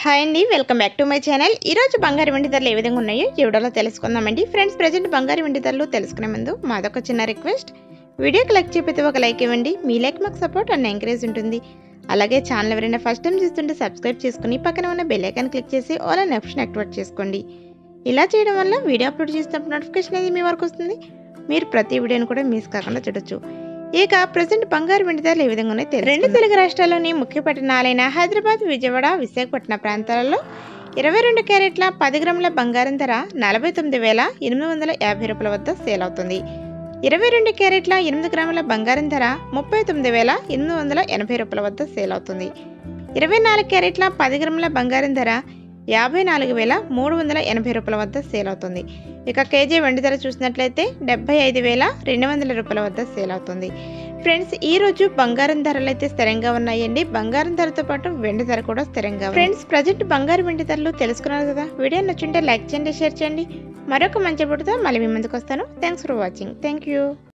Hi అండి welcome back to my channel ఈరోజు బంగారు వెండి ధరలు ఏ విధంగా ఉన్నాయో ఈ వీడియోలో తెలుసుకుందామండి ఫ్రెండ్స్ ప్రజెంట్ బంగారు వెండి ధరలు తెలుసుకునే ముందు మాదొక చిన్న రిక్వెస్ట్ వీడియోకి లైక్ చెప్పితే ఒక లైక్ ఇవ్వండి మీ లైక్ మాకు సపోర్ట్ అండ్ ఎంకరేజ్ ఉంటుంది అలాగే ఛానల్ ఎవరైనా ఫస్ట్ టైం చూస్తుంటే సబ్స్క్రైబ్ చేసుకుని పక్కన ఉన్న బెల్ ఐకాన్ క్లిక్ చేసి ఆల్ అనే ఆప్షన్ యాక్టివేట్ చేసుకోండి ఇలా చేయడం వల్ల వీడియో అప్లోడ్ చేసినప్పుడు నోటిఫికేషన్ అనేది మీ వరకు వస్తుంది మీరు ప్రతి వీడియోని కూడా మిస్ కాకుండా చూడొచ్చు ఇక ప్రజెంట్ బంగారు వెండి ధరలు ఏ విధంగా ఉన్నాయో తెలుసు రెండు తెలుగు రాష్ట్రాల్లోని ముఖ్య పట్టణాలైన హైదరాబాద్ విజయవాడ విశాఖపట్నం ప్రాంతాలలో ఇరవై రెండు క్యారెట్ల పది గ్రాముల బంగారం ధర నలభై తొమ్మిది వేల ఎనిమిది వందల యాభై రూపాయల వద్ద సేల్ అవుతుంది ఇరవై రెండు క్యారెట్ల ఎనిమిది గ్రాముల బంగారం ధర ముప్పై తొమ్మిది వేల ఎనిమిది వందల ఎనభై రూపాయల వద్ద సేల్ అవుతుంది ఇరవై నాలుగు క్యారెట్ల పది గ్రాముల బంగారం ధర యాభై నాలుగు వేల మూడు వందల ఎనభై రూపాయల వద్ద సేల్ అవుతుంది ఇక కేజీ వెండి ధర చూసినట్లయితే డెబ్బై ఐదు వేల రెండు వందల రూపాయల వద్ద సేల్ అవుతుంది ఫ్రెండ్స్ ఈ రోజు బంగారం ధరలు అయితే స్థిరంగా ఉన్నాయండి బంగారం ధరతో పాటు వెండి ధర కూడా స్థిరంగా ఉంది. ఫ్రెండ్స్ ప్రజెంట్ బంగారు వెండి ధరలు తెలుసుకున్నారు కదా వీడియో నచ్చుంటే లైక్ చేయండి షేర్ చేయండి మరొక మంచి బుడ్డతో మళ్ళీ మీ ముందుకు వస్తాను thanks for watching thank you